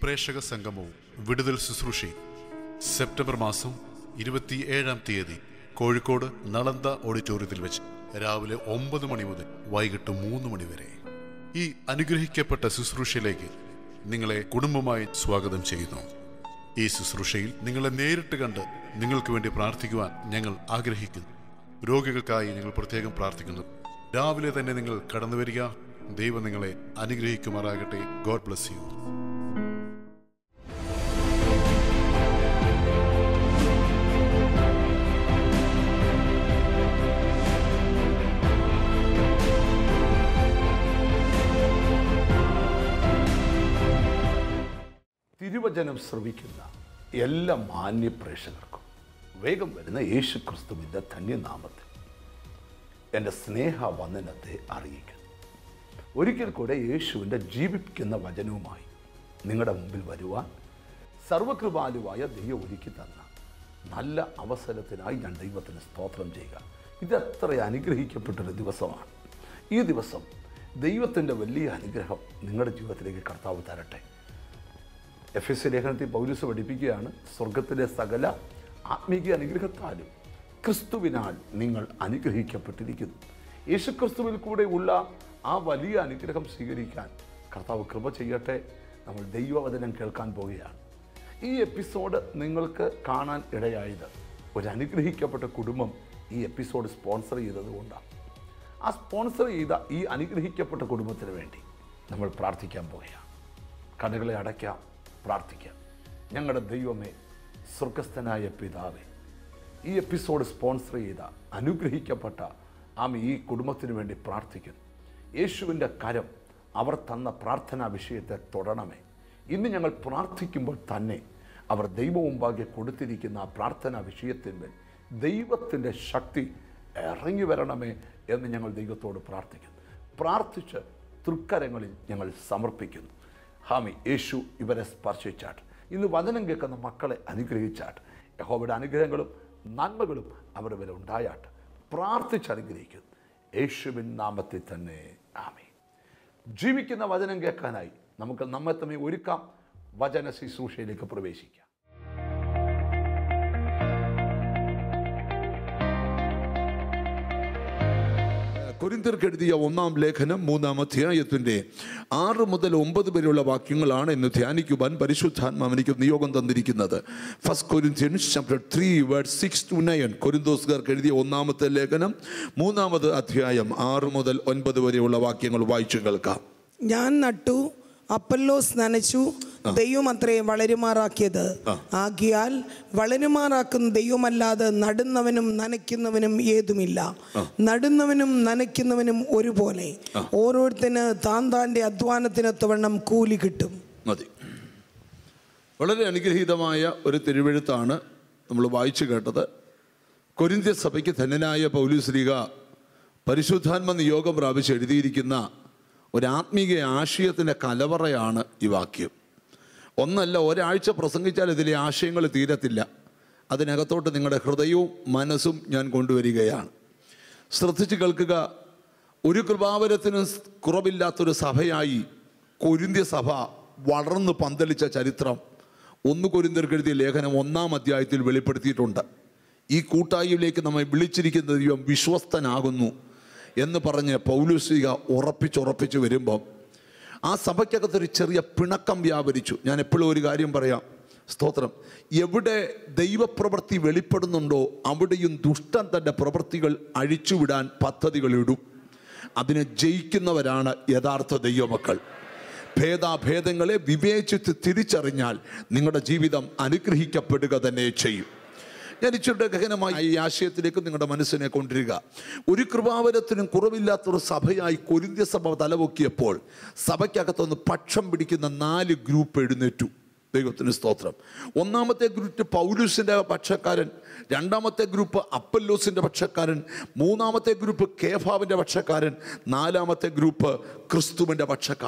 പ്രേക്ഷക സംഗമവും വിടുതൽ ശുശ്രൂഷയും സെപ്റ്റംബർ മാസം ഇരുപത്തിയേഴാം തീയതി കോഴിക്കോട് നളന്ത ഓഡിറ്റോറിയത്തിൽ വെച്ച് രാവിലെ ഒമ്പത് മണി മുതൽ വൈകിട്ട് മൂന്ന് മണി വരെ ഈ അനുഗ്രഹിക്കപ്പെട്ട ശുശ്രൂഷയിലേക്ക് നിങ്ങളെ കുടുംബമായി സ്വാഗതം ചെയ്യുന്നു ഈ ശുശ്രൂഷയിൽ നിങ്ങളെ നേരിട്ട് കണ്ട് നിങ്ങൾക്ക് വേണ്ടി പ്രാർത്ഥിക്കുവാൻ ഞങ്ങൾ ആഗ്രഹിക്കുന്നു രോഗികൾക്കായി ഞങ്ങൾ പ്രത്യേകം പ്രാർത്ഥിക്കുന്നു രാവിലെ തന്നെ നിങ്ങൾ കടന്നു വരിക ദൈവം നിങ്ങളെ അനുഗ്രഹിക്കുമാറാകട്ടെ ഗോഡ് ബ്ലസ് യു തിരുവചനം ശ്രവിക്കുന്ന എല്ലാ മാന്യ പ്രേക്ഷകർക്കും വേഗം വരുന്ന യേശു ക്രിസ്തുവിൻ്റെ ധന്യനാമത്തിൽ എൻ്റെ സ്നേഹവന്ദനത്തെ അറിയിക്കുന്നു ഒരിക്കൽ കൂടെ യേശുവിൻ്റെ ജീവിപ്പിക്കുന്ന വചനവുമായി നിങ്ങളുടെ മുമ്പിൽ വരുവാൻ സർവകൃപാലുവായ ദൈവം ഒരുക്കി തന്ന നല്ല അവസരത്തിനായി ഞാൻ ദൈവത്തിന് സ്തോത്രം ചെയ്യുക ഇത് എത്ര അനുഗ്രഹിക്കപ്പെട്ടൊരു ദിവസമാണ് ഈ ദിവസം ദൈവത്തിൻ്റെ വലിയ അനുഗ്രഹം നിങ്ങളുടെ ജീവിതത്തിലേക്ക് കർത്താവ് തരട്ടെ എഫ് എസ് ലേഖനത്തിൽ പൗലൂസ് പഠിപ്പിക്കുകയാണ് സ്വർഗത്തിലെ സകല ആത്മീക അനുഗ്രഹത്താലും ക്രിസ്തുവിനാൽ നിങ്ങൾ അനുഗ്രഹിക്കപ്പെട്ടിരിക്കുന്നു യേശുക്രിസ്തുവിൽ കൂടെ ഉള്ള ആ വലിയ അനുഗ്രഹം സ്വീകരിക്കാൻ കർത്താവ് കൃപ ചെയ്യട്ടെ നമ്മൾ ദൈവവചനം കേൾക്കാൻ പോവുകയാണ് ഈ എപ്പിസോഡ് നിങ്ങൾക്ക് കാണാൻ ഇടയായത് ഒരു അനുഗ്രഹിക്കപ്പെട്ട കുടുംബം ഈ എപ്പിസോഡ് സ്പോൺസർ ചെയ്തതുകൊണ്ടാണ് ആ സ്പോൺസർ ചെയ്ത ഈ അനുഗ്രഹിക്കപ്പെട്ട കുടുംബത്തിന് വേണ്ടി നമ്മൾ പ്രാർത്ഥിക്കാൻ പോവുകയാണ് കടകളെ അടയ്ക്കാം പ്രാർത്ഥിക്കാം ഞങ്ങളുടെ ദൈവമേ സ്വർഗസ്ഥനായ പിതാവേ ഈ എപ്പിസോഡ് സ്പോൺസർ ചെയ്ത അനുഗ്രഹിക്കപ്പെട്ട ആമ ഈ കുടുംബത്തിന് വേണ്ടി പ്രാർത്ഥിക്കുന്നു യേശുവിൻ്റെ കരം അവർ തന്ന പ്രാർത്ഥനാ വിഷയത്തെ തൊടണമേ ഇന്ന് ഞങ്ങൾ പ്രാർത്ഥിക്കുമ്പോൾ തന്നെ അവർ ദൈവമുമ്പാകെ കൊടുത്തിരിക്കുന്ന ആ പ്രാർത്ഥനാ വിഷയത്തിന്മേൽ ദൈവത്തിൻ്റെ ശക്തി ഇറങ്ങി വരണമേ എന്ന് ഞങ്ങൾ ദൈവത്തോട് പ്രാർത്ഥിക്കുന്നു പ്രാർത്ഥിച്ച് തൃക്കരങ്ങളിൽ ഞങ്ങൾ സമർപ്പിക്കുന്നു ഹാമി യേശു ഇവരെ സ്പർശിച്ചാട്ട് ഇന്ന് വചനം കേൾക്കുന്ന മക്കളെ അനുഗ്രഹിച്ചാട്ട് യഹോവയുടെ അനുഗ്രഹങ്ങളും നന്മകളും അവരുടെ മേലെ ഉണ്ടായാട്ട് പ്രാർത്ഥിച്ച് അനുഗ്രഹിക്കുന്നു യേശുവിൻ നാമത്തിൽ തന്നെ ആമി ജീവിക്കുന്ന വചനം കേൾക്കാനായി നമുക്ക് നമ്മെ തമ്മിൽ ഒരുക്കാം വചന ശുശ്രൂഷയിലേക്ക് പ്രവേശിക്കാം കൊരിന്തിർക്ക് എഴുതിയ ഒന്നാം ലേഖനം മൂന്നാം അധ്യായത്തിൻ്റെ ആറ് മുതൽ ഒമ്പത് വരെയുള്ള വാക്യങ്ങളാണ് ഇന്ന് ധ്യാനിക്കുവാൻ പരിശുദ്ധാത്മാവ് എനിക്ക് നിയോഗം തന്നിരിക്കുന്നത് first Corinthians chapter three verse six to nine കൊരിന്തോസുകാർക്ക് എഴുതിയ ഒന്നാമത്തെ ലേഖനം മൂന്നാമത് അധ്യായം ആറ് മുതൽ ഒൻപത് വരെയുള്ള വാക്യങ്ങൾ വായിച്ചു കേൾക്കാം ഞാൻ നട്ടു അപ്പല്ലോസ് നനച്ചു ദൈവം അത്രേ വളരുമാറാക്കിയത് ആകിയാൽ വളരുമാറാക്കുന്ന ദൈവമല്ലാതെ നടുന്നവനും നനയ്ക്കുന്നവനും ഏതുമില്ല നടുന്നവനും നനയ്ക്കുന്നവനും ഒരുപോലെ ഓരോരുത്തന് താൻ താൻ്റെ അധ്വാനത്തിനൊത്തവണ്ണം കൂലി കിട്ടും മതി വളരെ അനുഗ്രഹീതമായ ഒരു തിരുവെഴുത്താണ് നമ്മൾ വായിച്ചു കേട്ടത് കൊരിന്ത്യ സഭയ്ക്ക് ധന്യനായ പൗലുശ്രീക പരിശുദ്ധാത്മ നിയോഗം പ്രാപിച്ച് എഴുതിയിരിക്കുന്ന ഒരു ആത്മീക ആശയത്തിൻ്റെ കലവറയാണ് ഈ വാക്യം ഒന്നല്ല ഒരാഴ്ച പ്രസംഗിച്ചാൽ ഇതിലെ ആശയങ്ങൾ തീരത്തില്ല അതിനകത്തോട്ട് നിങ്ങളുടെ ഹൃദയവും മനസ്സും ഞാൻ കൊണ്ടുവരികയാണ് ശ്രദ്ധിച്ച് കേൾക്കുക ഒരു കൃപാവരത്തിനും കുറവില്ലാത്തൊരു സഭയായി കൊരിന്ത്യ സഭ വളർന്ന് പന്തലിച്ച ചരിത്രം ഒന്ന് കൊരിന്ത്യർക്ക് എഴുതിയ ലേഖനം ഒന്നാം അധ്യായത്തിൽ വെളിപ്പെടുത്തിയിട്ടുണ്ട് ഈ കൂട്ടായ്മയിലേക്ക് നമ്മെ വിളിച്ചിരിക്കുന്ന ദൈവം വിശ്വസ്തനാകുന്നു എന്ന് പറഞ്ഞ് പൗലുശ്രീക ഉറപ്പിച്ചുറപ്പിച്ച് വരുമ്പം ആ സഭയ്ക്കകത്തൊരു ചെറിയ പിണക്കം വ്യാപരിച്ചു ഞാൻ എപ്പോഴും ഒരു കാര്യം പറയാം സ്തോത്രം എവിടെ ദൈവപ്രവൃത്തി വെളിപ്പെടുന്നുണ്ടോ അവിടെയും ദുഷ്ടൻ തൻ്റെ പ്രവൃത്തികൾ അഴിച്ചുവിടാൻ പദ്ധതികൾ ഇടും അതിനെ ജയിക്കുന്നവരാണ് യഥാർത്ഥ ദൈവമക്കൾ ഭേദാഭേദങ്ങളെ വിവേചിച്ച് തിരിച്ചറിഞ്ഞാൽ നിങ്ങളുടെ ജീവിതം അനുഗ്രഹിക്കപ്പെടുക തന്നെ ചെയ്യും ഞാൻ ഇച്ചിരി ഗഹനമായി ഈ ആശയത്തിലേക്ക് നിങ്ങളുടെ മനസ്സിനെ കൊണ്ടുവരിക ഒരു കൃപാവരത്തിനും കുറവില്ലാത്തൊരു സഭയായി കൊരിന്ത്യ സഭ തലപൊക്കിയപ്പോൾ സഭയ്ക്കകത്തൊന്ന് പക്ഷം പിടിക്കുന്ന നാല് ഗ്രൂപ്പ് എഴുന്നേറ്റു ദൈവത്തിന് സ്തോത്രം ഒന്നാമത്തെ ഗ്രൂപ്പ് പൗലൂസിൻ്റെ പക്ഷക്കാരൻ രണ്ടാമത്തെ ഗ്രൂപ്പ് അപ്പല്ലോസിൻ്റെ പക്ഷക്കാരൻ മൂന്നാമത്തെ ഗ്രൂപ്പ് കേഫാവിൻ്റെ പക്ഷക്കാരൻ നാലാമത്തെ ഗ്രൂപ്പ് ക്രിസ്തുവിൻ്റെ പക്ഷക്കാരൻ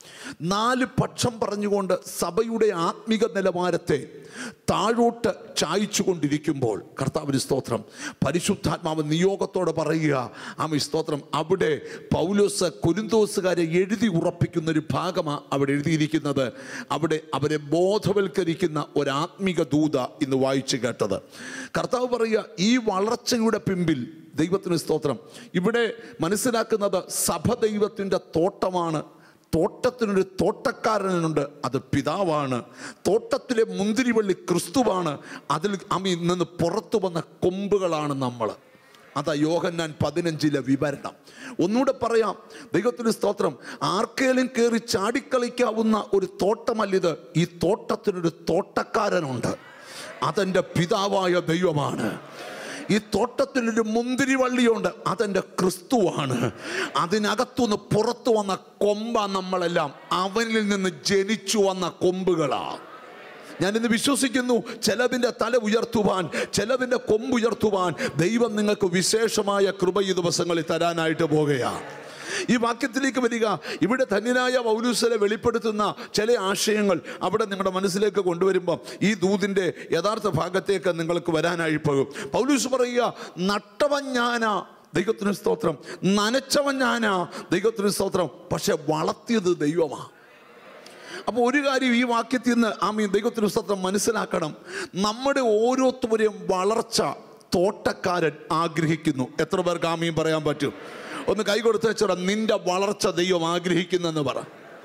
നാല് പക്ഷം പറഞ്ഞുകൊണ്ട് സഭയുടെ ആത്മിക നിലവാരത്തെ താഴോട്ട് ചായച്ചു കൊണ്ടിരിക്കുമ്പോൾ കർത്താവിന് സ്തോത്രം പരിശുദ്ധാത്മാവ് നിയോഗത്തോടെ പറയുക ആമി സ്തോത്രം അവിടെ പൗലോസ് കുരുന്തോസുകാരെ എഴുതി ഉറപ്പിക്കുന്ന ഒരു ഭാഗമാണ് അവിടെ എഴുതിയിരിക്കുന്നത് അവിടെ അവരെ ബോധവൽക്കരിക്കുന്ന ഒരു ആത്മിക ദൂത ഇന്ന് വായിച്ചു കേട്ടത് കർത്താവ് പറയുക ഈ വളർച്ചയുടെ പിമ്പിൽ ദൈവത്തിന് സ്തോത്രം ഇവിടെ മനസ്സിലാക്കുന്നത് സഭ ദൈവത്തിൻ്റെ തോട്ടമാണ് തോട്ടത്തിനൊരു തോട്ടക്കാരനുണ്ട് അത് പിതാവാണ് തോട്ടത്തിലെ മുന്തിരിവള്ളി ക്രിസ്തുവാണ് അതിൽ അമി നിന്ന് പുറത്തു വന്ന കൊമ്പുകളാണ് നമ്മൾ അതാ യോഹന്നാൻ പതിനഞ്ചിലെ വിവരണം ഒന്നുകൂടെ പറയാം ദൈവത്തിന് സ്തോത്രം ആർക്കേലും കയറി ചാടിക്കളിക്കാവുന്ന ഒരു തോട്ടമല്ലിത് ഈ തോട്ടത്തിനൊരു തോട്ടക്കാരനുണ്ട് അതെൻ്റെ പിതാവായ ദൈവമാണ് ഈ തോട്ടത്തിലൊരു മുന്തിരിവള്ളിയുണ്ട് അതെൻ്റെ ക്രിസ്തുവാണ് അതിനകത്തുനിന്ന് പുറത്തു വന്ന കൊമ്പ നമ്മളെല്ലാം അവനിൽ നിന്ന് ജനിച്ചു വന്ന കൊമ്പുകളാണ് ഞാനിന്ന് വിശ്വസിക്കുന്നു ചിലതിൻ്റെ തല ഉയർത്തുവാൻ ചിലതിൻ്റെ കൊമ്പ് ഉയർത്തുവാൻ ദൈവം നിങ്ങൾക്ക് വിശേഷമായ കൃപ ഈ ദിവസങ്ങളിൽ തരാനായിട്ട് പോകുകയാണ് ഈ വാക്യത്തിലേക്ക് വരിക ഇവിടെ ധന്യനായ പൗലൂസലെ വെളിപ്പെടുത്തുന്ന ചില ആശയങ്ങൾ അവിടെ നിങ്ങളുടെ മനസ്സിലേക്ക് കൊണ്ടുവരുമ്പോൾ ഈ ദൂതിൻ്റെ യഥാർത്ഥ ഭാഗത്തേക്ക് നിങ്ങൾക്ക് വരാനായി പോകും പൗലൂസ് പറയുക നട്ടവൻ ഞാനാ ദൈവത്തിന് സ്തോത്രം നനച്ചവൻ ഞാനാ ദൈവത്തിന് സ്തോത്രം പക്ഷെ വളർത്തിയത് ദൈവമാണ് അപ്പോൾ ഒരു കാര്യം ഈ വാക്യത്തിൽ നിന്ന് ആമീൻ ദൈവത്തിന് സ്തോത്രം മനസ്സിലാക്കണം നമ്മുടെ ഓരോരുത്തരെയും വളർച്ച തോട്ടക്കാരൻ ആഗ്രഹിക്കുന്നു എത്ര പേർക്ക് ആമീൻ പറയാൻ പറ്റും ഒന്ന് കൈ കൊടുത്ത് വെച്ചോടാ നിന്റെ വളർച്ച ദൈവം ആഗ്രഹിക്കുന്നെന്ന് പറ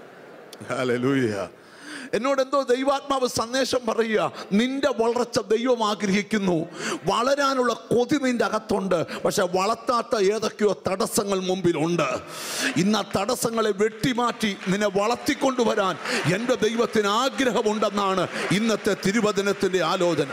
ഹല്ലേലൂയ എന്നോട് എന്തോ ദൈവാത്മാവ് സന്ദേശം പറയുക നിന്റെ വളർച്ച ദൈവം ആഗ്രഹിക്കുന്നു വളരാനുള്ള കൊതി നിന്റെ അകത്തുണ്ട് പക്ഷെ വളർത്താത്ത ഏതൊക്കെയോ തടസ്സങ്ങൾ മുമ്പിലുണ്ട് ഇന്ന് ആ തടസ്സങ്ങളെ വെട്ടിമാറ്റി നിന്നെ വളർത്തിക്കൊണ്ടുവരാൻ എൻ്റെ ദൈവത്തിന് ആഗ്രഹമുണ്ടെന്നാണ് ഇന്നത്തെ തിരുവചനത്തിൻ്റെ ആലോചന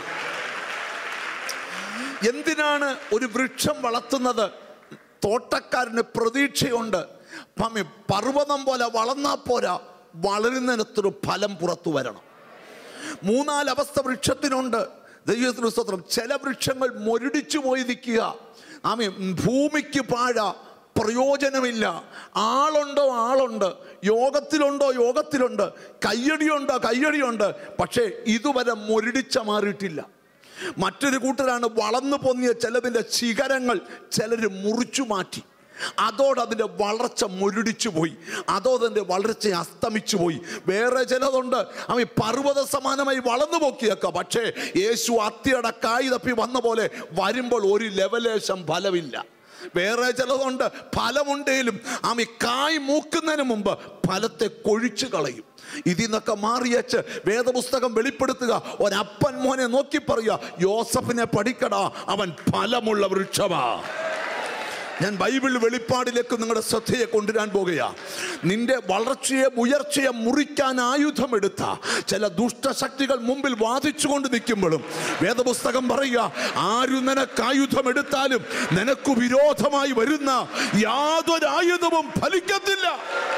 എന്തിനാണ് ഒരു വൃക്ഷം വളർത്തുന്നത് തോട്ടക്കാരന് പ്രതീക്ഷയുണ്ട് പമ്മി പർവ്വതം പോലെ വളർന്നാ പോരാ വളരുന്നതിനൊത്തൊരു ഫലം പുറത്തു വരണം മൂന്നാല് അവസ്ഥ വൃക്ഷത്തിനുണ്ട് ദൈവത്തിന് സ്തോത്രം ചില വൃക്ഷങ്ങൾ മൊരുടിച്ചു പോയി നിൽക്കുക ആമി ഭൂമിക്ക് പാഴ പ്രയോജനമില്ല ആളുണ്ടോ ആളുണ്ട് യോഗത്തിലുണ്ടോ യോഗത്തിലുണ്ട് കയ്യടിയുണ്ടോ കയ്യടിയുണ്ട് പക്ഷേ ഇതുവരെ മൊരുടിച്ച മാറിയിട്ടില്ല മറ്റൊരു കൂട്ടരാണ് വളർന്നു പൊന്നിയ ചിലതിൻ്റെ ശിഖരങ്ങൾ ചിലർ മുറിച്ചു മാറ്റി അതോടെ അതിൻ്റെ വളർച്ച മുരടിച്ചു പോയി അതോടെ വളർച്ച അസ്തമിച്ചു പോയി വേറെ ചിലതുണ്ട് അവ പർവ്വത സമാനമായി വളർന്നു പോക്കിയേക്കാം പക്ഷേ യേശു അത്തിയടക്കായി തപ്പി വന്ന പോലെ വരുമ്പോൾ ഒരു ലെവലേശം ഫലമില്ല വേറെ ചിലതുണ്ട് ഫലമുണ്ടേലും ആമി കായ് മൂക്കുന്നതിന് മുമ്പ് ഫലത്തെ കൊഴിച്ചു കളയും ഇതിൽ നിന്നൊക്കെ മാറിയച്ച് വേദപുസ്തകം വെളിപ്പെടുത്തുക ഒരപ്പൻ മോനെ നോക്കി പറയുക യോസഫിനെ പഠിക്കടാ അവൻ ഫലമുള്ള വൃക്ഷമാ ഞാൻ ബൈബിൾ വെളിപ്പാടിലേക്ക് നിങ്ങളുടെ ശ്രദ്ധയെ കൊണ്ടുവരാൻ പോകുകയാ നിന്റെ വളർച്ചയെ ഉയർച്ചയെ മുറിക്കാൻ ആയുധമെടുത്ത ചില ദുഷ്ടശക്തികൾ മുമ്പിൽ വാദിച്ചുകൊണ്ട് നിൽക്കുമ്പോഴും വേദപുസ്തകം പറയുക ആരു നിനക്ക് ആയുധമെടുത്താലും നിനക്ക് വിരോധമായി വരുന്ന യാതൊരു ആയുധവും ഫലിക്കത്തില്ല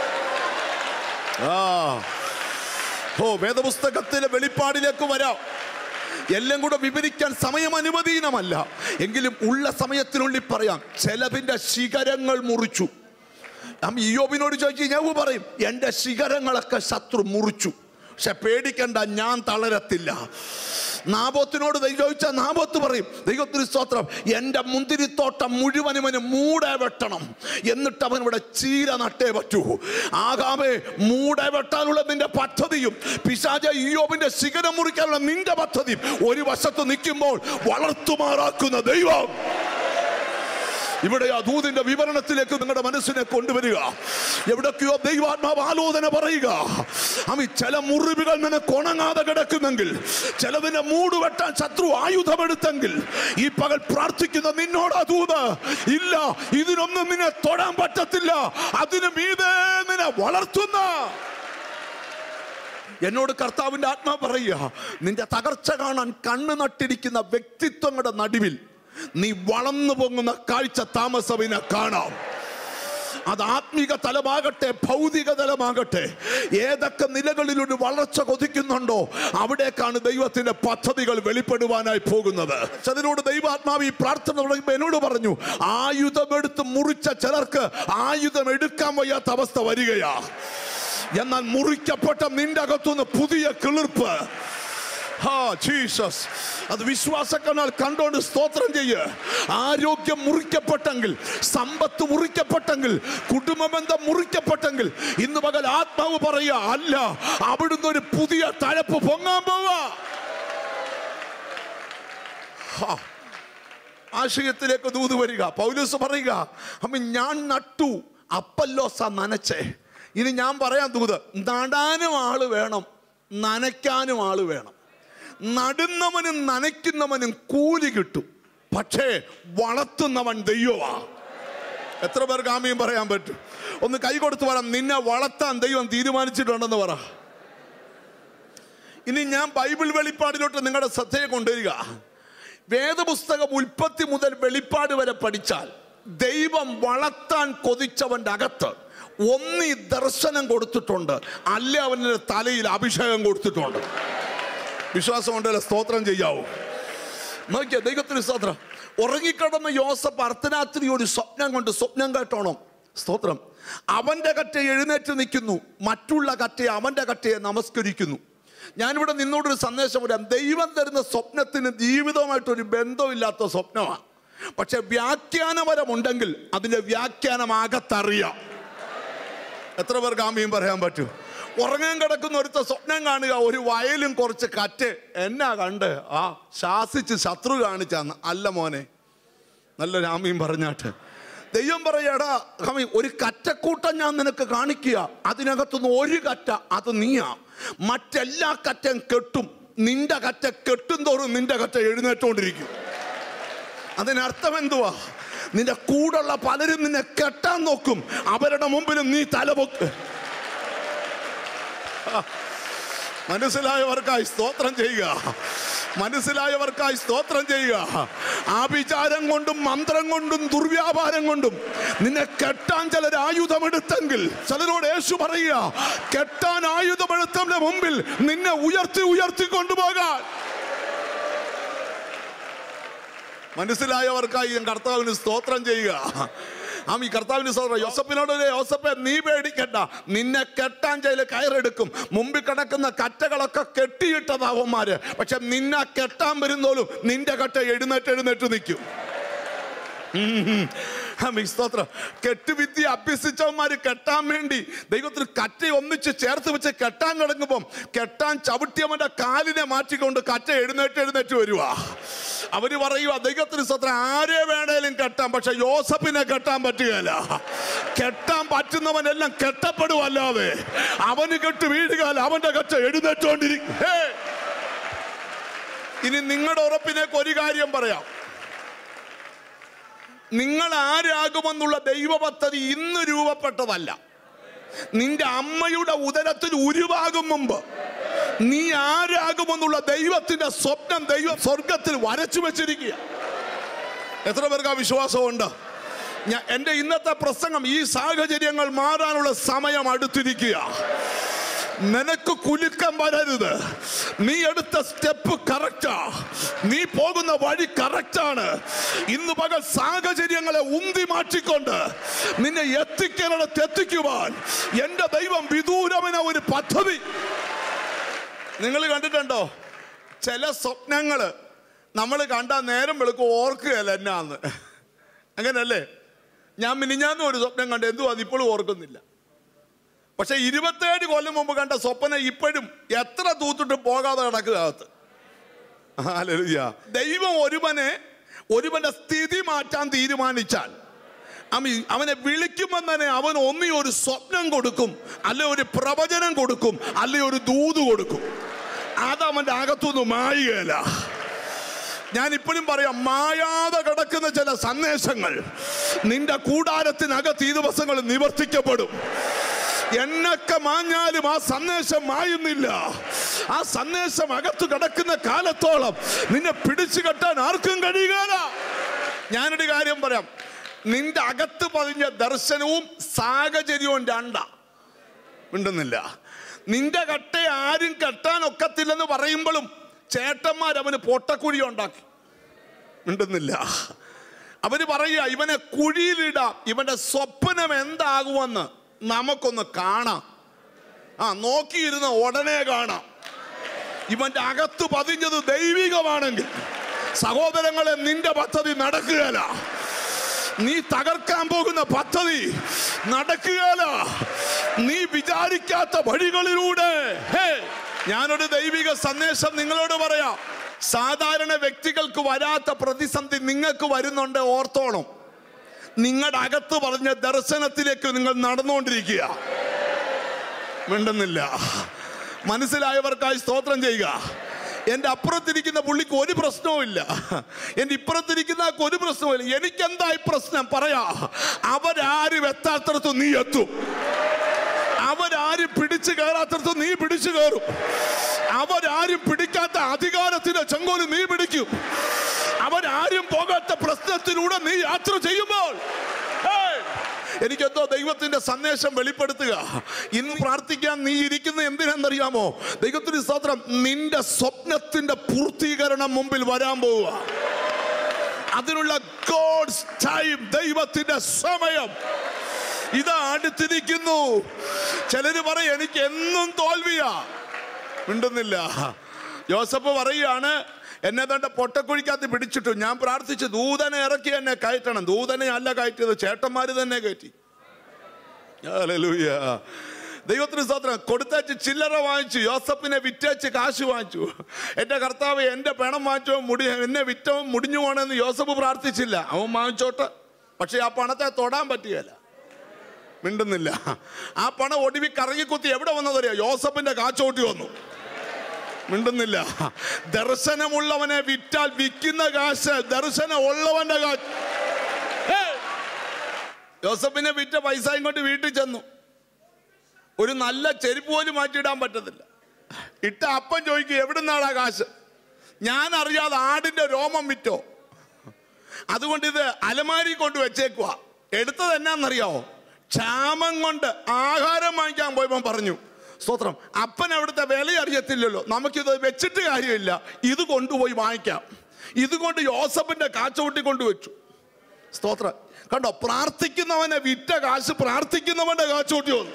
ആ ഓ വേദപുസ്തകത്തിലെ വെളിപ്പാടിലേക്ക് വരാം എല്ലാം കൂടെ വിവരിക്കാൻ സമയം അനുവദീനമല്ല എങ്കിലും ഉള്ള സമയത്തിനുള്ളിൽ പറയാം ചെലവിന്റെ ശിഖരങ്ങൾ മുറിച്ചു നാം ഇയോബിനോട് ചോദിച്ചു ഞാൻ പറയും എൻ്റെ ശിഖരങ്ങളൊക്കെ ശത്രു മുറിച്ചു പക്ഷെ പേടിക്കണ്ട ഞാൻ തളരത്തില്ല നാബോത്തിനോട് ദൈവം ചോദിച്ചാൽ നാബോത്ത് പറയും ദൈവത്തിന് സ്തോത്രം എൻ്റെ മുന്തിരിത്തോട്ടം മുഴുവനും അവന് മൂടെ വെട്ടണം എന്നിട്ട് അവൻ ഇവിടെ ചീര നട്ടേ പറ്റൂ ആകാമേ മൂടെ വെട്ടാനുള്ള നിന്റെ പദ്ധതിയും പിശാച ഇയോബിന്റെ ശിഖരം മുറിക്കാനുള്ള നിന്റെ പദ്ധതിയും ഒരു വശത്ത് നിൽക്കുമ്പോൾ വളർത്തുമാറാക്കുന്ന ദൈവം ഇവിടെ ആ ദൂതിന്റെ വിവരണത്തിലേക്ക് നിങ്ങളുടെ മനസ്സിനെ കൊണ്ടുവരിക എവിടൊക്കെയോ ദൈവാത്മാവ് ആലോചന പറയുക അമ്മ ചില മുറിവുകൾ നിനക്ക് ഉണങ്ങാതെ കിടക്കുന്നെങ്കിൽ ചിലതിനെ മൂട് വെട്ടാൻ ശത്രു ആയുധമെടുത്തെങ്കിൽ ഈ പകൽ പ്രാർത്ഥിക്കുന്ന നിന്നോട് ആ ദൂത് ഇല്ല ഇതിനൊന്നും നിന്നെ തൊടാൻ പറ്റത്തില്ല അതിന് മീതെ നിന്നെ വളർത്തുന്ന എന്നോട് കർത്താവിന്റെ ആത്മാ പറയുക നിന്റെ തകർച്ച കാണാൻ കണ്ണു നട്ടിരിക്കുന്ന വ്യക്തിത്വങ്ങളുടെ നടുവിൽ നീ വളർന്നു പൊങ്ങുന്ന കാഴ്ച താമസവിനെ കാണാം അത് ആത്മീക തലമാകട്ടെ ഭൗതിക തലമാകട്ടെ ഏതൊക്കെ നിലകളിൽ ഒരു വളർച്ച കൊതിക്കുന്നുണ്ടോ അവിടേക്കാണ് ദൈവത്തിന്റെ പദ്ധതികൾ വെളിപ്പെടുവാനായി പോകുന്നത് അതിനോട് ദൈവാത്മാവ് ഈ പ്രാർത്ഥന തുടങ്ങുമ്പോൾ എന്നോട് പറഞ്ഞു ആയുധമെടുത്ത് മുറിച്ച ചിലർക്ക് ആയുധം എടുക്കാൻ വയ്യാത്ത അവസ്ഥ വരികയാ എന്നാൽ മുറിക്കപ്പെട്ട നിന്റെ അകത്തുനിന്ന് പുതിയ കിളിർപ്പ് ആ ജീസസ് അത് വിശ്വാസക്കനാൽ കണ്ടോണ്ട് സ്തോത്രം ചെയ്യ് ആരോഗ്യം മുറിക്കപ്പെട്ടെങ്കിൽ സമ്പത്ത് മുറിക്കപ്പെട്ടെങ്കിൽ കുടുംബബന്ധം മുറിക്കപ്പെട്ടെങ്കിൽ ഇന്ന് പകൽ ആത്മാവ് പറയുക അല്ല അവിടുന്ന് ഒരു പുതിയ തഴപ്പ് പൊങ്ങാൻ പോവാ ഹാ. ആശയത്തിലേക്ക് ദൂത് വരിക പൗലൂസ് പറയുക അമ്മ ഞാൻ നട്ടു അപ്പല്ലോസ നനച്ചേ ഇനി ഞാൻ പറയാൻ ദൂത് നടാനും ആള് വേണം നനയ്ക്കാനും ആള് വേണം നടുന്നവനും നനയ്ക്കുന്നവനും കൂലി കിട്ടും പക്ഷേ വളർത്തുന്നവൻ ദൈവമാ എത്ര പേർക്ക് ആമയും പറയാൻ പറ്റും ഒന്ന് കൈ കൊടുത്ത് പറയാം നിന്നെ വളർത്താൻ ദൈവം തീരുമാനിച്ചിട്ടുണ്ടെന്ന് പറ ഇനി ഞാൻ ബൈബിൾ വെളിപ്പാടിലോട്ട് നിങ്ങളുടെ ശ്രദ്ധയെ കൊണ്ടുവരിക വേദപുസ്തകം ഉൽപ്പത്തി മുതൽ വെളിപ്പാട് വരെ പഠിച്ചാൽ ദൈവം വളർത്താൻ കൊതിച്ചവന്റെ അകത്ത് ഒന്നി ദർശനം കൊടുത്തിട്ടുണ്ട് അല്ല അവന്റെ തലയിൽ അഭിഷേകം കൊടുത്തിട്ടുണ്ട് വിശ്വാസം ഉണ്ടല്ലോ സ്തോത്രം ചെയ്യാവൂ നോക്കിയ ദൈവത്തിന് സ്തോത്രം ഉറങ്ങിക്കിടന്ന യോസഫ് അർദ്ധരാത്രി ഒരു സ്വപ്നം കൊണ്ട് സ്വപ്നം കേട്ടോണം സ്തോത്രം അവന്റെ കറ്റ എഴുന്നേറ്റ് നിൽക്കുന്നു മറ്റുള്ള കറ്റയെ അവന്റെ കറ്റയെ നമസ്കരിക്കുന്നു ഞാനിവിടെ നിന്നോടൊരു സന്ദേശം പറയാം ദൈവം തരുന്ന സ്വപ്നത്തിന് ജീവിതവുമായിട്ടൊരു ബന്ധമില്ലാത്ത സ്വപ്നമാണ് പക്ഷെ വ്യാഖ്യാനപരമുണ്ടെങ്കിൽ അതിന്റെ വ്യാഖ്യാനം അകത്തറിയാം എത്ര പേർക്ക് ആമയും പറയാൻ പറ്റും ഉറങ്ങാൻ കിടക്കുന്ന ഒരുത്ത സ്വപ്നം കാണുക ഒരു വയലും കുറച്ച് കറ്റ് എന്നാ കണ്ട് ആ ശാസിച്ച് ശത്രു കാണിച്ചാന്ന് അല്ല മോനെ നല്ലൊരു ആമയും പറഞ്ഞാട്ട് ദൈവം പറയാടാ ഹമി ഒരു കറ്റക്കൂട്ടം ഞാൻ നിനക്ക് കാണിക്കുക അതിനകത്തുനിന്ന് ഒരു കറ്റ അത് നീയാ മറ്റെല്ലാ കറ്റയും കെട്ടും നിന്റെ കറ്റ കെട്ടും തോറും നിന്റെ കറ്റ എഴുന്നേറ്റോണ്ടിരിക്കും അതിനർത്ഥം എന്തുവാ നിന്റെ കൂടുള്ള പലരും നിന്നെ കെട്ടാൻ നോക്കും അവരുടെ മുമ്പിലും നീ തലപൊക്ക് മനസ്സിലായവർക്കായി സ്തോത്രം ചെയ്യുക മനസ്സിലായവർക്കായി സ്തോത്രം ചെയ്യുക ആഭിചാരം കൊണ്ടും മന്ത്രം കൊണ്ടും ദുർവ്യാപാരം കൊണ്ടും നിന്നെ കെട്ടാൻ ചിലർ ആയുധമെടുത്തെങ്കിൽ ചിലരോട് യേശു പറയുക കെട്ടാൻ ആയുധമെടുത്തവന്റെ മുമ്പിൽ നിന്നെ ഉയർത്തി ഉയർത്തി കൊണ്ടുപോകാൻ മനസ്സിലായവർക്കായി ഞാൻ കർത്താവിന് സ്തോത്രം ചെയ്യുക ആം ഈ കർത്താവിന് സ്തോത്രം യോസപ്പിനോട് ഒരു യോസപ്പെ നീ പേടിക്കണ്ട നിന്നെ കെട്ടാൻ ചെയ്ത് കയറെടുക്കും മുമ്പിൽ കിടക്കുന്ന കറ്റകളൊക്കെ കെട്ടിയിട്ടതാവന്മാര് പക്ഷെ നിന്നെ കെട്ടാൻ വരുന്നോലും നിന്റെ കറ്റ എഴുന്നേറ്റ് എഴുന്നേറ്റ് നിൽക്കും ഉം. ആമീൻ. സ്തോത്രം കെട്ടുവിദ്യ അഭ്യസിച്ചവന്മാര് കെട്ടാൻ വേണ്ടി ദൈവത്തിന് കറ്റ ഒന്നിച്ച് ചേർത്ത് വെച്ച് കെട്ടാൻ കിടങ്ങുമ്പം കെട്ടാൻ ചവിട്ടിയവന്റെ കാലിനെ മാറ്റിക്കൊണ്ട് കറ്റ എഴുന്നേറ്റ് എഴുന്നേറ്റ് വരുവാ അവര് പറയുക ദൈവത്തിന് സ്തോത്രം ആരെ വേണേലും കെട്ടാം പക്ഷെ യോസഫിനെ കെട്ടാൻ പറ്റുകയില്ല കെട്ടാൻ പറ്റുന്നവനെല്ലാം കെട്ടപ്പെടുവല്ലാതെ അവന് കെട്ട് വീഴുകാൽ അവന്റെ കറ്റ എഴുന്നേറ്റോണ്ടിരിക്കും ഹേ! ഇനി നിങ്ങളുടെ ഉറപ്പിനേക്ക് ഒരു കാര്യം പറയാം നിങ്ങൾ ആരാകുമെന്നുള്ള ദൈവ പദ്ധതി ഇന്ന് രൂപപ്പെട്ടതല്ല നിന്റെ അമ്മയുടെ ഉദരത്തിൽ ഉരുവാകും മുമ്പ് നീ ആരാകുമെന്നുള്ള ദൈവത്തിന്റെ സ്വപ്നം ദൈവം സ്വർഗത്തിൽ വരച്ചു വെച്ചിരിക്കുക എത്ര പേർക്ക് ആ വിശ്വാസമുണ്ട് ഞാൻ എൻ്റെ ഇന്നത്തെ പ്രസംഗം ഈ സാഹചര്യങ്ങൾ മാറാനുള്ള സമയം അടുത്തിരിക്കുക നിനക്ക് കുലുക്കം വരരുത് നീ എടുത്ത സ്റ്റെപ്പ് കറക്റ്റാ നീ പോകുന്ന വഴി കറക്റ്റാണ് ഇന്ന് പകൽ സാഹചര്യങ്ങളെ ഉന്തി മാറ്റിക്കൊണ്ട് നിന്നെ എത്തിക്കാനിടത്ത് എത്തിക്കുവാൻ എൻ്റെ ദൈവം വിദൂരമെന്ന ഒരു പദ്ധതി നിങ്ങൾ കണ്ടിട്ടുണ്ടോ ചില സ്വപ്നങ്ങൾ നമ്മൾ കണ്ട നേരം വെളുക്കും ഓർക്കുകയല്ല എന്നാന്ന് അങ്ങനല്ലേ ഞാൻ മിനിഞ്ഞാന്ന് ഒരു സ്വപ്നം കണ്ട് എന്തുവാ അത് ഇപ്പോഴും ഓർക്കുന്നില്ല പക്ഷെ ഇരുപത്തേഴ് കൊല്ലം മുമ്പ് കണ്ട സ്വപ്നം ഇപ്പോഴും എത്ര തൂത്തിട്ട് പോകാതെ കിടക്കുക അകത്ത് ഹല്ലേലൂയ. ദൈവം ഒരുവനെ ഒരുവന്റെ സ്ഥിതി മാറ്റാൻ തീരുമാനിച്ചാൽ അമി- അവനെ വിളിക്കുമ്പോൾ തന്നെ അവൻ ഒന്നി ഒരു സ്വപ്നം കൊടുക്കും അല്ലെ ഒരു പ്രവചനം കൊടുക്കും അല്ലെ ഒരു ദൂത് കൊടുക്കും അത് അവന്റെ അകത്തുനിന്ന് മായുകയല്ല ഞാൻ ഇപ്പോഴും പറയാം മായാതെ കിടക്കുന്ന ചില സന്ദേശങ്ങൾ നിന്റെ കൂടാരത്തിനകത്ത് ഈ ദിവസങ്ങൾ നിവർത്തിക്കപ്പെടും എന്നൊക്കെ മാഞ്ഞാലും ആ സന്ദേശം മായുന്നില്ല ആ സന്ദേശം അകത്ത് കിടക്കുന്ന കാലത്തോളം നിന്നെ പിടിച്ചു കെട്ടാൻ ആർക്കും കഴിയുകയില്ല ഞാനൊരു കാര്യം പറയാം നിന്റെ അകത്ത് പതിഞ്ഞ ദർശനവും സാഹചര്യവും രണ്ടാ മിണ്ടുന്നില്ല നിന്റെ കട്ടയെ ആരും കെട്ടാൻ ഒക്കത്തില്ലെന്ന് പറയുമ്പോഴും ചേട്ടന്മാർ അവന് പൊട്ടക്കുഴി ഉണ്ടാക്കി മിണ്ടുന്നില്ല അവര് പറയുക ഇവനെ കുഴിയിലിടാം ഇവന്റെ സ്വപ്നം എന്താകുമെന്ന് നമുക്കൊന്ന് കാണാം ആ നോക്കിയിരുന്ന ഉടനെ കാണാം ഇവന്റെ അകത്ത് പതിഞ്ഞത് ദൈവികമാണെങ്കിൽ സഹോദരങ്ങളെ നിന്റെ പദ്ധതി നടക്കുകയല്ല നീ തകർക്കാൻ പോകുന്ന പദ്ധതി നടക്കുകയല്ല നീ വിചാരിക്കാത്ത വഴികളിലൂടെ ഹേ ഞാനൊരു ദൈവിക സന്ദേശം നിങ്ങളോട് പറയാം സാധാരണ വ്യക്തികൾക്ക് വരാത്ത പ്രതിസന്ധി നിങ്ങൾക്ക് വരുന്നുണ്ട് ഓർത്തോണം നിങ്ങളുടെ അകത്ത് പറഞ്ഞ ദർശനത്തിലേക്ക് നിങ്ങൾ നടന്നുകൊണ്ടിരിക്കുക മിണ്ടുന്നില്ല മനസ്സിലായവർക്കായി സ്തോത്രം ചെയ്യുക എൻ്റെ അപ്പുറത്തിരിക്കുന്ന പുള്ളിക്ക് ഒരു പ്രശ്നവും ഇല്ല എൻ്റെ ഇപ്പുറത്തിരിക്കുന്ന ആൾക്ക് ഒരു പ്രശ്നവും ഇല്ല എനിക്കെന്തായി പ്രശ്നം പറയാ അവരാരും എത്താത്തടത്ത് നീ എത്തും അവരാരും പിടിച്ചു കയറാത്തടത്ത് നീ പിടിച്ചു കയറും അവരാരും പിടിക്കാത്ത അധികാരത്തിന്റെ ചെങ്കോല് നീ പിടിക്കും അവരാരും പോകാത്ത പ്രശ്നത്തിലൂടെ നീ യാത്ര ചെയ്യുമ്പോൾ ഹേയ്! എനിക്കെന്തോ ദൈവത്തിന്റെ സന്ദേശം വെളിപ്പെടുത്തുക ഇന്ന് പ്രാർത്ഥിക്കാൻ നീ ഇരിക്കുന്ന എന്തിനെന്നറിയാമോ ദൈവത്തിന് സ്തോത്രം നിന്റെ സ്വപ്നത്തിന്റെ പൂർത്തീകരണം മുമ്പിൽ വരാൻ പോവുക അതിനുള്ള ഗോഡ്സ് ടൈം ദൈവത്തിന്റെ സമയം ഇതാ അടുത്തിരിക്കുന്നു ചിലര് പറയും എനിക്ക് എന്നും തോൽവിയാ മിണ്ടുന്നില്ല യോസഫ് പറയുകയാണ് എന്നെ തന്റെ പൊട്ടക്കുഴിക്കകത്ത് പിടിച്ചിട്ടു ഞാൻ പ്രാർത്ഥിച്ചു ദൂതനെ ഇറക്കി എന്നെ കയറ്റണം ദൂതനെ അല്ല കയറ്റിയത് ചേട്ടന്മാര് തന്നെ കയറ്റി ഹല്ലേലൂയ. ദൈവത്തിന് സ്തോത്രം കൊടുത്തച്ച് ചില്ലറ വാങ്ങിച്ചു യോസഫിനെ വിറ്റച്ച് കാശ് വാങ്ങിച്ചു എന്റെ കർത്താവ് എന്റെ പണം വാങ്ങിച്ചോ മുടി എന്നെ വിറ്റവും മുടിഞ്ഞു പോണെന്ന് യോസഫ് പ്രാർത്ഥിച്ചില്ല അവൻ വാങ്ങിച്ചോട്ടെ പക്ഷെ ആ പണത്തെ തൊടാൻ പറ്റുകയില്ല മിണ്ടുന്നില്ല ആ പണം ഒടുവി കറങ്ങിക്കുത്തി എവിടെ വന്നതറിയോ യോസഫിന്റെ കാച്ചോട്ടി വന്നു മിണ്ടുന്നില്ല ദർശനമുള്ളവനെ വിറ്റാൽ വിൽക്കുന്ന കാശ് ദർശനം ഉള്ളവന്റെ കാശ് ഹേ! യോസഫിനെ വിറ്റ പൈസയും കൊണ്ട് വീട്ടിൽ ചെന്നു ഒരു നല്ല ചെരുപ്പ് പോലും മാറ്റിയിടാൻ പറ്റത്തില്ല ഇട്ട അപ്പം ചോദിക്കും എവിടുന്നാടാ കാശ് ഞാൻ അറിയാതെ ആടിന്റെ രോമം വിറ്റോ അതുകൊണ്ട് ഇത് അലമാരി കൊണ്ട് വെച്ചേക്കുക എടുത്തത് എന്നാന്നറിയാവോ ക്ഷാമം കൊണ്ട് ആഹാരം വാങ്ങിക്കാൻ പോയപ്പോൾ പറഞ്ഞു സ്തോത്രം അപ്പൻ അവിടുത്തെ വില അറിയത്തില്ലല്ലോ നമുക്കിത് വെച്ചിട്ട് കാര്യമില്ല ഇത് കൊണ്ടുപോയി വാങ്ങിക്കാം ഇത് കൊണ്ട് യോസഫിന്റെ കാച്ചൂട്ടി കൊണ്ടുവച്ചു സ്തോത്രം കണ്ടോ പ്രാർത്ഥിക്കുന്നവനെ വിറ്റ കാശ് പ്രാർത്ഥിക്കുന്നവന്റെ കാച്ചൂട്ടി വന്നു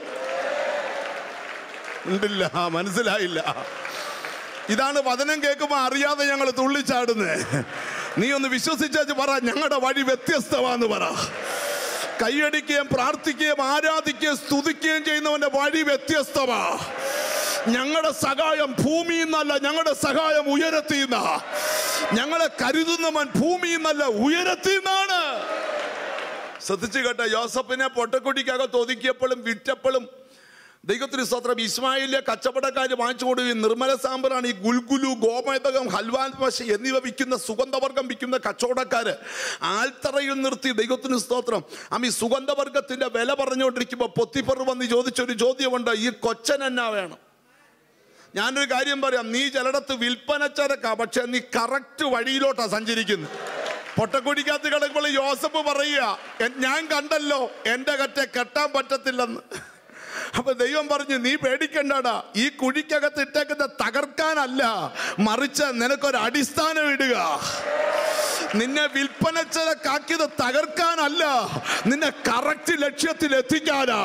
ഉണ്ടില്ല മനസ്സിലായില്ല ഇതാണ് വചനം കേൾക്കുമ്പോൾ അറിയാതെ ഞങ്ങൾ തുള്ളിച്ചാടുന്നേ നീ ഒന്ന് വിശ്വസിച്ചു പറ ഞങ്ങളുടെ വഴി വ്യത്യസ്തമാന്ന് പറ കൈയടിക്കുകയും പ്രാർത്ഥിക്കുകയും ആരാധിക്കുകയും സ്തുതിക്കുകയും ചെയ്യുന്നവന്റെ വഴി വ്യത്യസ്തമാ ഞങ്ങളുടെ സഹായം ഭൂമിയിൽ നിന്നല്ല ഞങ്ങളുടെ സഹായം ഉയരത്തിൽ നിന്നാ ഞങ്ങളെ കരുതുന്നവൻ ഭൂമിയിൽ നിന്നല്ല ഉയരത്തിൽ നിന്നാണ് ശ്രദ്ധിച്ചു കേട്ടോ യോസഫിനെ പൊട്ടക്കുടിക്കകത്ത് ഒതുക്കിയപ്പോഴും വിറ്റപ്പോഴും ദൈവത്തിന് സ്തോത്രം ഇസ്മായിലെ കച്ചവടക്കാർ വാങ്ങിച്ചു കൊടുക്കുകയും നിർമ്മല സാമ്പറാണ് ഈ ഗുൽഗുലു ഗോമേതകം ഹൽവാൻ പശ എന്നിവ വിൽക്കുന്ന സുഗന്ധവർഗം വിൽക്കുന്ന കച്ചവടക്കാര് ആൽത്തറയിൽ നിർത്തി ദൈവത്തിന് സ്തോത്രം അമ്മ ഈ സുഗന്ധവർഗത്തിന്റെ വില പറഞ്ഞുകൊണ്ടിരിക്കുമ്പോൾ പൊത്തിപ്പർ വന്ന് ചോദിച്ചൊരു ചോദ്യമുണ്ട് ഈ കൊച്ചൻ എന്നാ വേണം ഞാനൊരു കാര്യം പറയാം നീ ചിലടത്ത് വിൽപ്പനച്ചരക്കാ പക്ഷെ നീ കറക്റ്റ് വഴിയിലോട്ടാ സഞ്ചരിക്കുന്നത് പൊട്ടക്കുടിക്കകത്ത് കിടക്കുമ്പോൾ യോസഫ് പറയുക "എ- ഞാൻ കണ്ടല്ലോ എൻ്റെ കറ്റെ കെട്ടാൻ പറ്റത്തില്ലെന്ന് അപ്പൊ ദൈവം പറഞ്ഞു നീ പേടിക്കണ്ടടാ ഈ കുഴിക്കകത്ത് ഇട്ടേക്കുന്ന തകർക്കാനല്ല മറിച്ച് നിനക്കൊരു അടിസ്ഥാനം ഇടുക നിന്നെ വിൽപ്പനച്ചരക്കാക്കിയത് തകർക്കാനല്ല നിന്നെ കറക്റ്റ് ലക്ഷ്യത്തിൽ എത്തിക്കാനാ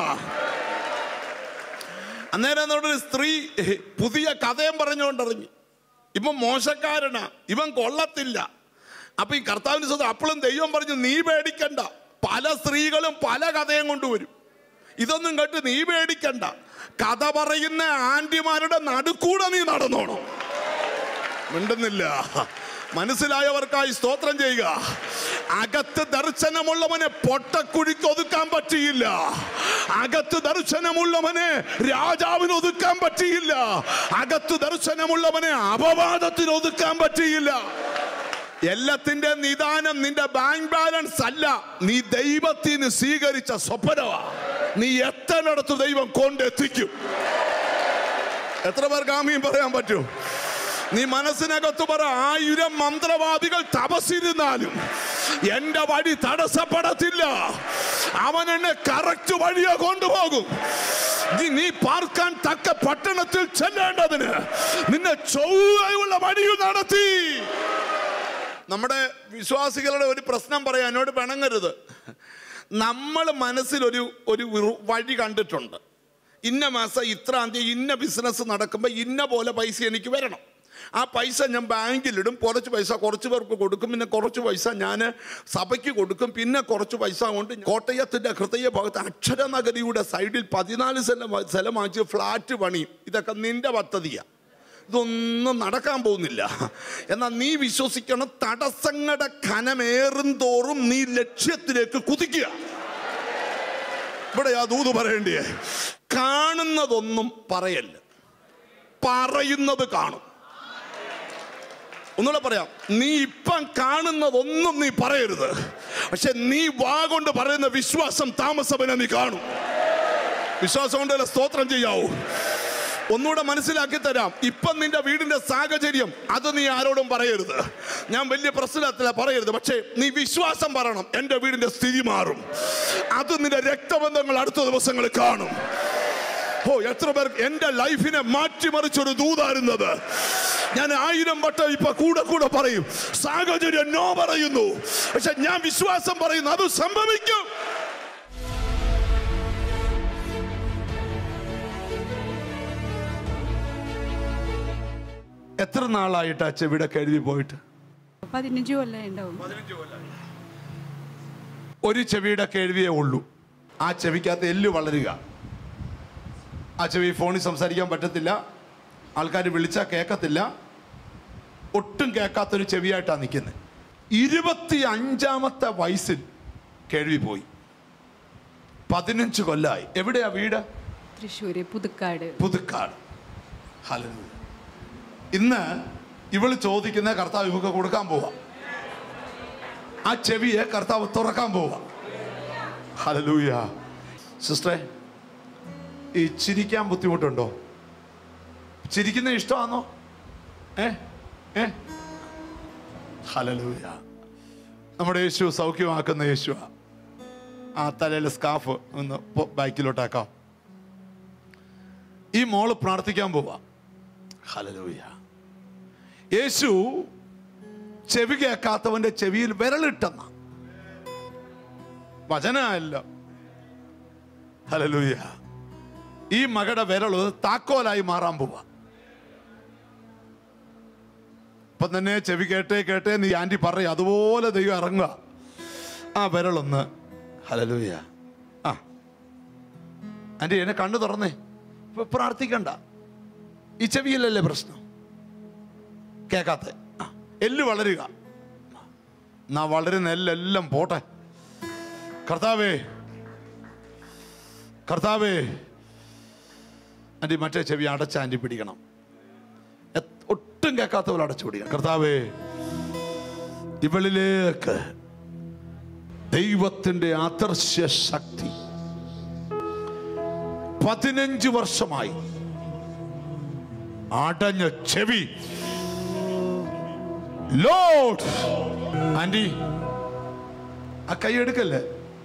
അന്നേരം എന്നോടൊരു സ്ത്രീ പുതിയ കഥയും പറഞ്ഞുകൊണ്ടിറങ്ങി ഇവൻ മോശക്കാരനാ ഇവൻ കൊള്ളത്തില്ല അപ്പൊ ഈ കർത്താവിന് സ്വന്തം അപ്പോഴും ദൈവം പറഞ്ഞു നീ പേടിക്കണ്ട പല സ്ത്രീകളും പല കഥയും കൊണ്ടുവരും ഇതൊന്നും കേട്ട് നീ പേടിക്കണ്ട കഥ പറയുന്ന ആന്റിമാരുടെ നടുക്കൂടെ നീ നടന്നോണം മിണ്ടുന്നില്ല മനസ്സിലായവർക്കായി സ്തോത്രം ചെയ്യുക അകത്ത് ദർശനമുള്ളവനെ പൊട്ടക്കുഴിക്ക് ഒതുക്കാൻ പറ്റിയില്ല അകത്ത് ദർശനമുള്ളവനെ രാജാവിന് ഒതുക്കാൻ പറ്റിയില്ല അകത്ത് ദർശനമുള്ളവനെ അപവാദത്തിന് ഒതുക്കാൻ പറ്റിയില്ല എല്ലാത്തിന്റെ നിദാനം നിന്റെ ബാങ്ക് ബാലൻസ് അല്ല നീ ദൈവത്തിന് സ്വീകരിച്ച സ്വപ്നമാ നീ എത്തനടത്ത് ദൈവം കൊണ്ടെത്തിക്കും എത്ര പേർക്ക് ആമീൻ പറയാൻ പറ്റും നീ മനസ്സിനകത്ത് പറ ആയിരം മന്ത്രവാദികൾ തപസിരുന്നാലും എന്റെ വഴി തടസ്സപ്പെടത്തില്ല അവൻ എന്നെ കറക്റ്റ് വഴിയെ കൊണ്ടുപോകും നീ- നീ പാർക്കാൻ തക്ക പട്ടണത്തിൽ ചെല്ലേണ്ടതിന് നിന്നെ ചൊവ്വയുള്ള വഴിയിൽ നടത്തി നമ്മുടെ വിശ്വാസികളുടെ ഒരു പ്രശ്നം പറയാൻ എന്നോട് പിണങ്ങരുത് നമ്മൾ മനസ്സിൽ ഒരു ഒരു വിറു- വഴി കണ്ടിട്ടുണ്ട് ഇന്ന മാസം ഇത്രാം തീയതി ഇന്ന ബിസിനസ് നടക്കുമ്പോൾ ഇന്ന പോലെ പൈസ എനിക്ക് വരണം ആ പൈസ ഞാൻ ബാങ്കിലിടും കുറച്ച് പൈസ കുറച്ച് പേർക്ക് കൊടുക്കും പിന്നെ കുറച്ച് പൈസ ഞാൻ സഭയ്ക്ക് കൊടുക്കും പിന്നെ കുറച്ച് പൈസ കൊണ്ട് കോട്ടയത്തിൻ്റെ ഹൃദയ ഭാഗത്ത് അക്ഷരനഗരിയുടെ സൈഡിൽ പതിനാല് സ്ഥലം സ്ഥലം വാങ്ങിച്ച് ഫ്ലാറ്റ് പണിയും ഇതൊക്കെ നിന്റെ പദ്ധതിയാണ് ഇതൊന്നും നടക്കാൻ പോകുന്നില്ല എന്നാൽ നീ വിശ്വസിക്കണം തടസ്സങ്ങളുടെ കനമേറും തോറും നീ ലക്ഷ്യത്തിലേക്ക് കുതിക്കുക ഇവിടെ ആ ദൂത് പറയേണ്ടേ കാണുന്നതൊന്നും പറയല്ല പറയുന്നത് കാണും ഒന്നുകൂടെ പറയാം നീ ഇപ്പം കാണുന്നതൊന്നും നീ പറയരുത് പക്ഷെ നീ വാ കൊണ്ട് പറയുന്ന വിശ്വാസം താമസവനെ നീ കാണും വിശ്വാസം കൊണ്ടല്ല സ്തോത്രം ചെയ്യാവൂ ഒന്നുകൂടെ മനസ്സിലാക്കി തരാം ഇപ്പം നിന്റെ വീടിന്റെ സാഹചര്യം അത് നീ ആരോടും പറയരുത് ഞാൻ വലിയ പ്രശ്നത്തില പറയരുത് പക്ഷേ നീ വിശ്വാസം പറയണം എൻ്റെ വീടിന്റെ സ്ഥിതി മാറും അത് നിന്റെ രക്തബന്ധങ്ങൾ അടുത്ത ദിവസങ്ങളിൽ കാണും ഓ എത്ര പേർ എൻ്റെ ലൈഫിനെ മാറ്റിമറിച്ചൊരു ദൂതായിരുന്നത് ഞാൻ ആയിരം വട്ടം ഇപ്പൊ കൂടെ കൂടെ പറയും സാഹചര്യം നോ പറയുന്നു പക്ഷെ ഞാൻ വിശ്വാസം പറയുന്നു അത് സംഭവിക്കും എത്ര നാളായിട്ട് ആ ചെവിടെ കഴുകി പോയിട്ട് പതിനഞ്ച് കൊല്ലം ഉണ്ടാവും ഒരു ചെവിയുടെ കേൾവിയേ ഉള്ളൂ ആ ചെവിക്കകത്ത് എല്ല് വളരുക ആ ചെവി ഫോണിൽ സംസാരിക്കാൻ പറ്റത്തില്ല ആൾക്കാർ വിളിച്ചാൽ കേൾക്കത്തില്ല ഒട്ടും കേൾക്കാത്തൊരു ചെവിയായിട്ടാണ് നിൽക്കുന്നത് ഇരുപത്തി അഞ്ചാമത്തെ വയസ്സിൽ കേൾവി പോയി പതിനഞ്ച് കൊല്ലായി എവിടെയാ വീട് തൃശ്ശൂര് പുതുക്കാട് പുതുക്കാട് ഹല്ലേലൂയ ഇന്ന് ഇവള് ചോദിക്കുന്ന കർത്താവ് ഇവക്ക് കൊടുക്കാൻ പോവാ ആ ചെവിയെ കർത്താവ് തുറക്കാൻ പോവാ ഹലലൂയ സിസ്റ്ററെ ഈ ചിരിക്കാൻ ബുദ്ധിമുട്ടുണ്ടോ ചിരിക്കുന്ന ഇഷ്ടമാണോ ഏ ഏ ഹലലൂയ നമ്മുടെ യേശു സൗഖ്യമാക്കുന്ന യേശു ആ തലയിൽ സ്കാഫ് ഒന്ന് പൊ- ബാക്കിലോട്ടാക്കാം ഈ മോള് പ്രാർത്ഥിക്കാൻ പോവാ ഹലലൂയ യേശു ചെവി കേൾക്കാത്തവന്റെ ചെവിയിൽ വിരലിട്ടെന്ന വചനമല്ല ഹലലൂയ ഈ മകളുടെ വിരള് താക്കോലായി മാറാൻ പോവാ ഇപ്പൊ തന്നെ ചെവി കേട്ടേ കേട്ടേ നീ ആന്റി പറയും അതുപോലെ ദൈവം ഇറങ്ങുക ആ വിരളൊന്ന് ഹലലൂയ ആ ആന്റി എന്നെ കണ്ണു തുറന്നേ ഇപ്പൊ പ്രാർത്ഥിക്കണ്ട ഈ ചെവിയിലല്ലേ പ്രശ്നം കേക്കാത്ത ആ, എല്ല് വളരുക എന്നാ വളരുന്ന എല്ലെല്ലാം പോട്ടെ കർത്താവേ കർത്താവേ ആൻറ്റി മറ്റേ ചെവി അടച്ച ആൻറ്റി പിടിക്കണം എത്- ഒട്ടും കേൾക്കാത്ത പോലെ അടച്ചു പിടിക്കണം കർത്താവേ ഇവളിലേക്ക് ദൈവത്തിന്റെ അദർശ്യ ശക്തി പതിനഞ്ച് വർഷമായി അടഞ്ഞ ചെവി ലോഡ് ആന്റി ആ കൈ എടുക്കല്ലേ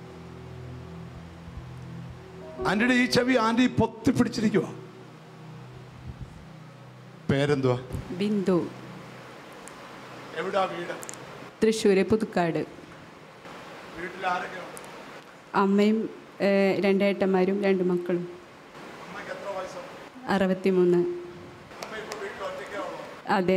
ആന്റിയുടെ ഈ ചെവി ആന്റി പൊത്തി പിടിച്ചിരിക്കുക പേരെന്തുവാ ബിന്ദു എവിടാ വീട് തൃശ്ശൂര് പുതുക്കാട് വീട്ടിൽ ആരൊക്കെയുണ്ട് അമ്മയും ഏഹ്, രണ്ടേട്ടന്മാരും രണ്ട് മക്കളും അമ്മയ്ക്ക് എത്ര വയസ്സുണ്ട് അറുപത്തിമൂന്ന് അമ്മ ഇപ്പൊ വീട്ടിൽ ഒറ്റയ്ക്കാണോ അതെ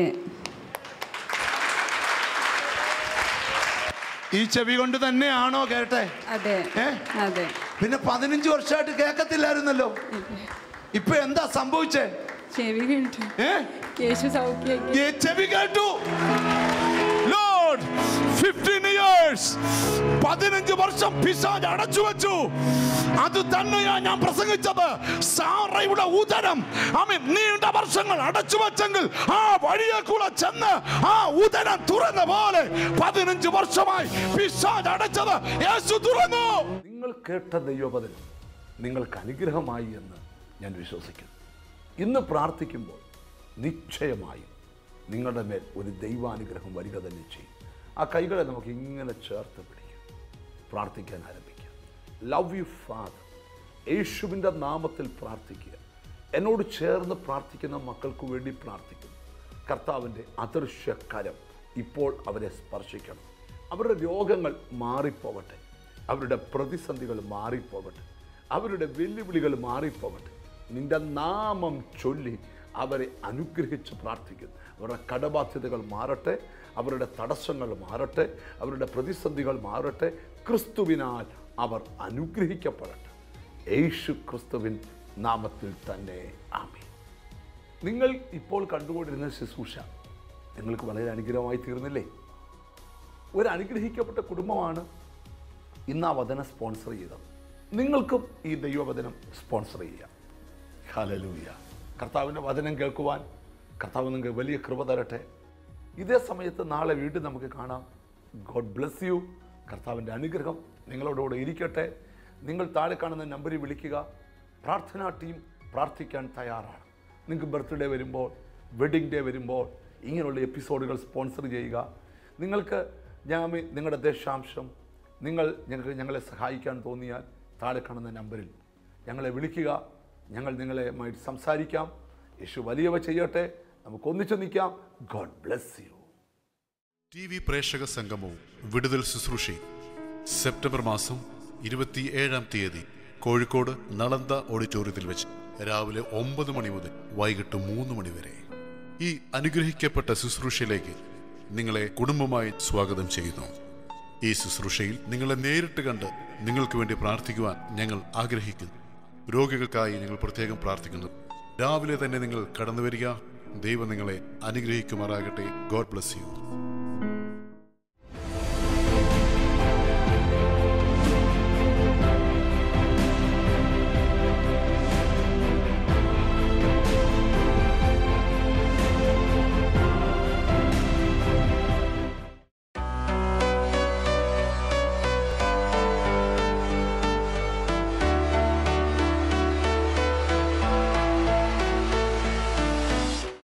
ഈ ചെവി കൊണ്ട് തന്നെയാണോ കേട്ടെ അതെ ഏ? അതെ പിന്നെ പതിനഞ്ച് വർഷമായിട്ട് കേൾക്കത്തില്ലായിരുന്നല്ലോ ഇപ്പൊ എന്താ സംഭവിച്ചേ ചെവി കേട്ടു ഏ യേശു സൗഖ്യാക്കി ഈ ചെവി കേട്ടു ലോർഡ് 15 ഇയേഴ്സ് പതിനഞ്ച് വർഷം പിശാജ് അടച്ചു വെച്ചു അത് തന്നെയാ ഞാൻ പ്രസംഗിച്ചത് സാറയുടെ ഉദരം ആമീൻ നീണ്ട വർഷങ്ങൾ അടച്ചു വെച്ചെങ്കിൽ ആ വഴിയെ കൂടെ ചെന്ന് ആ ഉദരം തുറന്ന പോലെ പതിനഞ്ച് വർഷമായി പിശാജ് അടച്ചത് യേശു തുറന്നു നിങ്ങൾ കേട്ട ദൈവപദനം നിങ്ങൾക്ക് അനുഗ്രഹമായി എന്ന് ഞാൻ വിശ്വസിക്കുന്നു ഇന്ന് പ്രാർത്ഥിക്കുമ്പോൾ നിശ്ചയമായും നിങ്ങളുടെ മേൽ ഒരു ദൈവാനുഗ്രഹം വരിക തന്നെ ചെയ്യും ആ കൈകളെ നമുക്ക് ഇങ്ങനെ ചേർത്ത് പിടിക്കാം പ്രാർത്ഥിക്കാൻ ആരംഭിക്കാം ലവ് യു ഫാദർ യേശുവിൻ്റെ നാമത്തിൽ പ്രാർത്ഥിക്കുക എന്നോട് ചേർന്ന് പ്രാർത്ഥിക്കുന്ന മക്കൾക്ക് വേണ്ടി പ്രാർത്ഥിക്കുന്നു കർത്താവിൻ്റെ അദൃശ്യ കരം ഇപ്പോൾ അവരെ സ്പർശിക്കണം അവരുടെ രോഗങ്ങൾ മാറിപ്പോവട്ടെ അവരുടെ പ്രതിസന്ധികൾ മാറിപ്പോവട്ടെ അവരുടെ വെല്ലുവിളികൾ മാറിപ്പോവട്ടെ നിന്റെ നാമം ചൊല്ലി അവരെ അനുഗ്രഹിച്ച് പ്രാർത്ഥിക്കുന്നു അവരുടെ കടബാധ്യതകൾ മാറട്ടെ അവരുടെ തടസ്സങ്ങൾ മാറട്ടെ അവരുടെ പ്രതിസന്ധികൾ മാറട്ടെ ക്രിസ്തുവിനാൽ അവർ അനുഗ്രഹിക്കപ്പെടട്ടെ യേശു ക്രിസ്തുവിൻ നാമത്തിൽ തന്നെ ആമീൻ നിങ്ങൾ ഇപ്പോൾ കണ്ടുകൊണ്ടിരുന്ന ശുശ്രൂഷ നിങ്ങൾക്ക് വളരെ അനുഗ്രഹമായി തീർന്നില്ലേ ഒരു അനുഗ്രഹിക്കപ്പെട്ട കുടുംബമാണ് ഇന്ന് ആ വചനം സ്പോൺസർ ചെയ്തത് നിങ്ങൾക്കും ഈ ദൈവവചനം സ്പോൺസർ ചെയ്യാം ഹലലൂയ കർത്താവിൻ്റെ വചനം കേൾക്കുവാൻ കർത്താവ് നിങ്ങൾക്ക് വലിയ കൃപ തരട്ടെ ഇതേ സമയത്ത് നാളെ വീണ്ടും നമുക്ക് കാണാം ഗോഡ് ബ്ലെസ് യു കർത്താവിൻ്റെ അനുഗ്രഹം നിങ്ങളോടുകൂടെ ഇരിക്കട്ടെ നിങ്ങൾ താഴെ കാണുന്ന നമ്പറിൽ വിളിക്കുക പ്രാർത്ഥനാ ടീം പ്രാർത്ഥിക്കാൻ തയ്യാറാണ് നിങ്ങൾക്ക് ബർത്ത്ഡേ വരുമ്പോൾ വെഡിങ് ഡേ വരുമ്പോൾ ഇങ്ങനെയുള്ള എപ്പിസോഡുകൾ സ്പോൺസർ ചെയ്യുക നിങ്ങൾക്ക് ഞാൻ നിങ്ങളുടെ ദശാംശം നിങ്ങൾ ഞങ്ങൾക്ക് ഞങ്ങളെ സഹായിക്കാൻ തോന്നിയാൽ താഴെ കാണുന്ന നമ്പറിൽ ഞങ്ങളെ വിളിക്കുക ഞങ്ങൾ നിങ്ങളുമായിട്ട് സംസാരിക്കാം യേശു വലിയവ ചെയ്യട്ടെ നമുക്ക് ഒന്നിച്ചു നിൽക്കാം God bless you T V പ്രേക്ഷക സംഗമവും വിടുതൽ ശുശ്രൂഷയും സെപ്റ്റംബർ മാസം ഇരുപത്തിയേഴാം തീയതി കോഴിക്കോട് നളന്ത ഓഡിറ്റോറിയത്തിൽ വെച്ച് രാവിലെ ഒമ്പത് മണി മുതൽ വൈകിട്ട് മൂന്ന് മണി വരെ ഈ അനുഗ്രഹിക്കപ്പെട്ട ശുശ്രൂഷയിലേക്ക് നിങ്ങളെ കുടുംബമായി സ്വാഗതം ചെയ്യുന്നു ഈ ശുശ്രൂഷയിൽ നിങ്ങളെ നേരിട്ട് കണ്ട് നിങ്ങൾക്ക് വേണ്ടി പ്രാർത്ഥിക്കുവാൻ ഞങ്ങൾ ആഗ്രഹിക്കുന്നു രോഗികൾക്കായി ഞങ്ങൾ പ്രത്യേകം പ്രാർത്ഥിക്കുന്നു രാവിലെ തന്നെ നിങ്ങൾ കടന്നു വരിക ദൈവം നിങ്ങളെ അനുഗ്രഹിക്കുമാറാകട്ടെ ഗോഡ് ബ്ലസ് യു